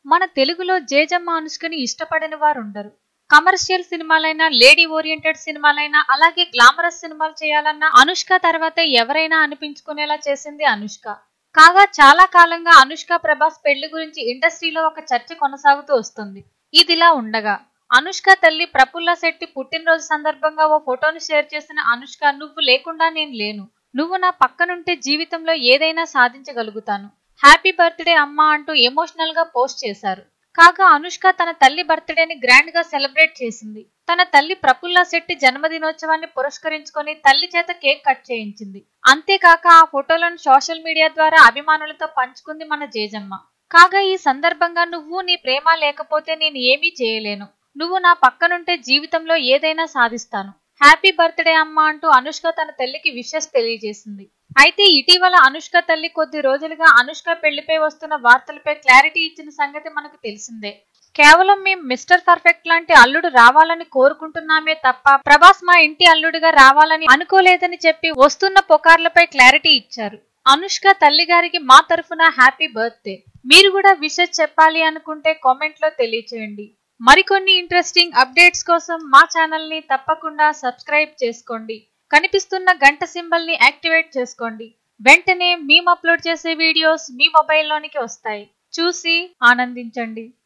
మన తెలుగులో జేజమ్మ అనుష్కని ఇష్టపడని వారు ఉండరు కమర్షియల్ సినిమాలైనా లేడీ ఓరియంటెడ్ సినిమాలైనా అలాగే గ్లామరస్ సినిమాలు చేయాలన్నా అనుష్క తర్వాత ఎవరైనా అనిపించుకునేలా చేసింది అనుష్క కాగా చాలా కాలంగా అనుష్క ప్రభాస్ పెళ్లి గురించి ఇండస్ట్రీలో ఒక చర్చ కొనసాగుతూ వస్తుంది ఇదిలా ఉండగా అనుష్క తల్లి ప్రఫుల్ల శెట్టి పుట్టినరోజు సందర్భంగా ఓ ఫోటోను షేర్ చేసిన అనుష్క నువ్వు లేకుండా నేను లేను నువ్వు నా పక్కనుంటే జీవితంలో ఏదైనా సాధించగలుగుతాను హ్యాపీ బర్త్డే అమ్మా అంటూ ఎమోషనల్ గా పోస్ట్ చేశారు కాగా అనుష్క తన తల్లి బర్త్డేని గ్రాండ్ గా సెలబ్రేట్ చేసింది తన తల్లి ప్రఫుల్ల శెట్టి జన్మదినోత్సవాన్ని పురస్కరించుకొని తల్లి చేత కేక్ కట్ చేయించింది అంతేకాక ఆ ఫోటోలను సోషల్ మీడియా ద్వారా అభిమానులతో పంచుకుంది మన జేజమ్మ కాగా ఈ సందర్భంగా నువ్వు నీ ప్రేమ లేకపోతే నేను ఏమీ చేయలేను నువ్వు నా పక్కనుంటే జీవితంలో ఏదైనా సాధిస్తాను హ్యాపీ బర్త్డే అమ్మా అంటూ అనుష్క తన తల్లికి విషెస్ తెలియజేసింది అయితే ఇటీవల అనుష్క తల్లి కొద్ది రోజులుగా అనుష్క పెళ్లిపై వస్తున్న వార్తలపై క్లారిటీ ఇచ్చిన సంగతి మనకు తెలిసిందే కేవలం మేం మిస్టర్ పర్ఫెక్ట్ లాంటి అల్లుడు రావాలని కోరుకుంటున్నామే తప్ప ప్రభాస్ మా ఇంటి అల్లుడిగా రావాలని అనుకోలేదని చెప్పి వస్తున్న పుకార్లపై క్లారిటీ ఇచ్చారు అనుష్క తల్లి గారికి మా తరఫున హ్యాపీ బర్త్డే మీరు కూడా విషెస్ చెప్పాలి అనుకుంటే కామెంట్ లో తెలియచేయండి మరికొన్ని ఇంట్రెస్టింగ్ అప్డేట్స్ కోసం మా ఛానల్ ని తప్పకుండా సబ్స్క్రైబ్ చేసుకోండి కనిపిస్తున్న గంట సింబల్ ని యాక్టివేట్ చేసుకోండి వెంటనే మేము అప్లోడ్ చేసే వీడియోస్ మీ మొబైల్లోనికి వస్తాయి చూసి ఆనందించండి